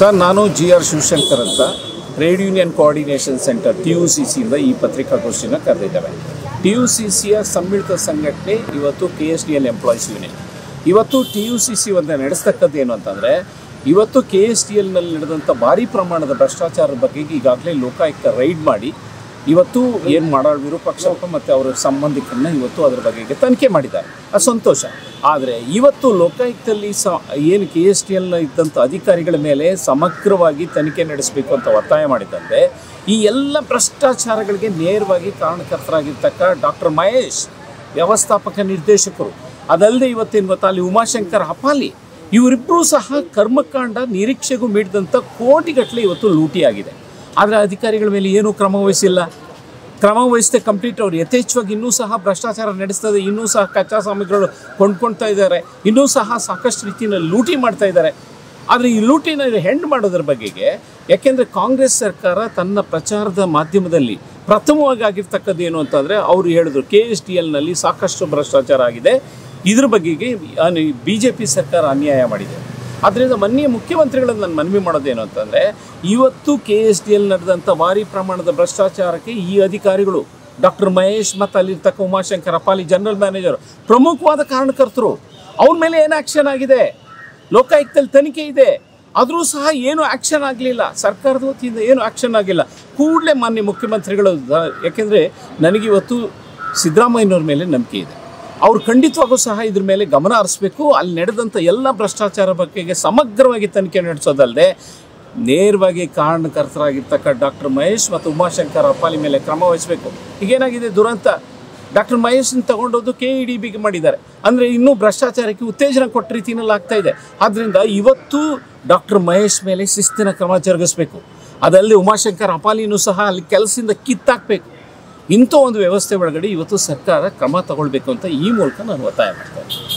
sir ನಾನು G R Shivashankar ಅಂತ trade union coordination centre T U C ಸಿಯಿಂದ ಈ ಪತ್ರಿಕಾಗೋಷ್ಠಿನ ಕರೆದಿದ್ದೇವೆ ಟಿ ಯು ಸಿ ಸಿಯ ಸಮ್ಮಿಳಿತ ಸಂಘಟನೆ ಇವತ್ತು K S D L employees union ಇವತ್ತು ಟಿ ಯು ಸಿ ಸಿ ಒಂದು ನಡೆಸ್ತಕ್ಕದ್ದು ಏನು ಅಂತಂದರೆ ಇವತ್ತು ಕೆ ಎಸ್ ಟಿ ಎಲ್ನಲ್ಲಿ ನಡೆದಂಥ ಭಾರಿ ಪ್ರಮಾಣದ ಭ್ರಷ್ಟಾಚಾರದ ಬಗ್ಗೆ ಈಗಾಗಲೇ ಲೋಕಾಯುಕ್ತ ರೈಡ್ ಮಾಡಿ ಇವತ್ತು ಏನು ಮಾಡಾಳ್ ವಿರೂಪಾಕ್ಷಪ್ಪ ಮತ್ತು ಅವರ ಸಂಬಂಧಿಕರನ್ನ ಇವತ್ತು ಅದರ ಬಗೆಗೆ ತನಿಖೆ ಮಾಡಿದ್ದಾರೆ ಅದು ಸಂತೋಷ ಆದರೆ ಇವತ್ತು ಲೋಕಾಯುಕ್ತದಲ್ಲಿ ಸ ಏನು ಕೆ ಎಸ್ ಟಿ ಎಲ್ನ ಇದ್ದಂಥ ಅಧಿಕಾರಿಗಳ ಮೇಲೆ ಸಮಗ್ರವಾಗಿ ತನಿಖೆ ನಡೆಸಬೇಕು ಅಂತ ಒತ್ತಾಯ ಮಾಡಿದಂತೆ ಈ ಎಲ್ಲ ಭ್ರಷ್ಟಾಚಾರಗಳಿಗೆ ನೇರವಾಗಿ ಕಾರಣಕರ್ತರಾಗಿರ್ತಕ್ಕ ಡಾಕ್ಟರ್ ಮಹೇಶ್ ವ್ಯವಸ್ಥಾಪಕ ನಿರ್ದೇಶಕರು ಅದಲ್ಲದೆ ಇವತ್ತೇನು ಗೊತ್ತಾ ಅಲ್ಲಿ ಉಮಾಶಂಕರ್ ಹಪಾಲಿ ಇವರಿಬ್ಬರೂ ಸಹ ಕರ್ಮಕಾಂಡ ನಿರೀಕ್ಷೆಗೂ ಮೀಡಿದಂಥ ಕೋಟಿಗಟ್ಟಲೆ ಇವತ್ತು ಲೂಟಿಯಾಗಿದೆ ಆದರೆ ಅಧಿಕಾರಿಗಳ ಮೇಲೆ ಏನೂ ಕ್ರಮ ವಹಿಸಿಲ್ಲ ಕ್ರಮ ವಹಿಸದೆ ಕಂಪ್ಲೀಟ್ ಅವ್ರು ಯಥೇಚ್ಛವಾಗಿ ಇನ್ನೂ ಸಹ ಭ್ರಷ್ಟಾಚಾರ ನಡೆಸ್ತದೆ ಇನ್ನೂ ಸಹ ಕಚ್ಚಾ ಸಾಮಗ್ರಿಗಳು ಕೊಂಡ್ಕೊಳ್ತಾ ಇದ್ದಾರೆ ಇನ್ನೂ ಸಹ ಸಾಕಷ್ಟು ರೀತಿಯಲ್ಲಿ ಲೂಟಿ ಮಾಡ್ತಾ ಇದ್ದಾರೆ ಆದರೆ ಈ ಲೂಟಿನ ಹೆಂಡ್ ಮಾಡೋದ್ರ ಬಗೆಗೆ ಯಾಕೆಂದರೆ ಕಾಂಗ್ರೆಸ್ ಸರ್ಕಾರ ತನ್ನ ಪ್ರಚಾರದ ಮಾಧ್ಯಮದಲ್ಲಿ ಪ್ರಥಮವಾಗಿ ಆಗಿರ್ತಕ್ಕದ್ದು ಏನು ಅಂತಂದರೆ ಅವರು ಹೇಳಿದ್ರು ಕೆ ಎಸ್ ಟಿ ಎಲ್ನಲ್ಲಿ ಸಾಕಷ್ಟು ಭ್ರಷ್ಟಾಚಾರ ಆಗಿದೆ ಇದ್ರ ಬಗೆಗೆ ಬಿ ಜೆ ಪಿ ಸರ್ಕಾರ ಅನ್ಯಾಯ ಮಾಡಿದೆ ಆದ್ದರಿಂದ ಮನ್ಯ ಮುಖ್ಯಮಂತ್ರಿಗಳನ್ನು ನಾನು ಮನವಿ ಮಾಡೋದೇನು ಅಂತಂದರೆ ಇವತ್ತು ಕೆ ಎಸ್ ಡಿ ಎಲ್ ನಡೆದಂಥ ಭಾರಿ ಪ್ರಮಾಣದ ಭ್ರಷ್ಟಾಚಾರಕ್ಕೆ ಈ ಅಧಿಕಾರಿಗಳು ಡಾಕ್ಟರ್ ಮಹೇಶ್ ಮತ್ತು ಅಲ್ಲಿರ್ತಕ್ಕ ಉಮಾಶಂಕರ್ ಅಪಾಲಿ ಜನರಲ್ ಮ್ಯಾನೇಜರ್ ಪ್ರಮುಖವಾದ ಕಾರಣಕರ್ತರು ಅವ್ರ ಮೇಲೆ ಏನು ಆ್ಯಕ್ಷನ್ ಆಗಿದೆ ಲೋಕಾಯುಕ್ತದಲ್ಲಿ ತನಿಖೆ ಇದೆ ಆದರೂ ಸಹ ಏನು ಆ್ಯಕ್ಷನ್ ಆಗಲಿಲ್ಲ ಸರ್ಕಾರದ ವತಿಯಿಂದ ಏನು ಆ್ಯಕ್ಷನ್ ಆಗಿಲ್ಲ ಕೂಡಲೇ ಮಾನ್ಯ ಮುಖ್ಯಮಂತ್ರಿಗಳು ದ- ಯಾಕೆಂದರೆ ನನಗಿವತ್ತು ಸಿದ್ದರಾಮಯ್ಯನವ್ರ ಮೇಲೆ ನಂಬಿಕೆ ಇದೆ ಅವ್ರು ಖಂಡಿತವಾಗೂ ಸಹ ಇದ್ರ ಮೇಲೆ ಗಮನ ಹರಿಸ್ಬೇಕು ಅಲ್ಲಿ ನಡೆದಂಥ ಎಲ್ಲ ಭ್ರಷ್ಟಾಚಾರ ಬಗ್ಗೆಗೆ ಸಮಗ್ರವಾಗಿ ತನಿಖೆ ನಡೆಸೋದಲ್ಲದೆ ನೇರವಾಗಿ ಕಾರಣಕರ್ತರಾಗಿರ್ತಕ್ಕ ಡಾಕ್ಟರ್ ಮಹೇಶ್ ಮತ್ತು ಉಮಾಶಂಕರ್ ಅಪ್ಪಾಲಿ ಮೇಲೆ ಕ್ರಮ ವಹಿಸಬೇಕು ಈಗೇನಾಗಿದೆ ದುರಂತ ಡಾಕ್ಟರ್ ಮಹೇಶನ್ ತಗೊಂಡೋದು ಕೆ ಇ ಡಿ ಬಿಗೆ ಮಾಡಿದ್ದಾರೆ ಅಂದರೆ ಇನ್ನೂ ಭ್ರಷ್ಟಾಚಾರಕ್ಕೆ ಉತ್ತೇಜನ ಕೊಟ್ಟ ರೀತಿಯಲ್ಲಿ ಆಗ್ತಾ ಇದೆ ಆದ್ದರಿಂದ ಇವತ್ತು ಡಾಕ್ಟರ್ ಮಹೇಶ್ ಮೇಲೆ ಶಿಸ್ತಿನ ಕ್ರಮ ಜರುಗಿಸಬೇಕು ಅದಲ್ಲದೆ ಉಮಾಶಂಕರ್ ಅಪಾಲಿನೂ ಸಹ ಅಲ್ಲಿ ಕೆಲಸದಿಂದ ಕಿತ್ತಾಕಬೇಕು ಇಂಥ ಒಂದು ವ್ಯವಸ್ಥೆ ಒಳಗಡೆ ಇವತ್ತು ಸರ್ಕಾರ ಕ್ರಮ ತಗೊಳ್ಬೇಕು ಅಂತ ಈ ಮೂಲಕ ನಾನು ಒತ್ತಾಯ ಮಾಡ್ತಾ ಇದ್ದೀನಿ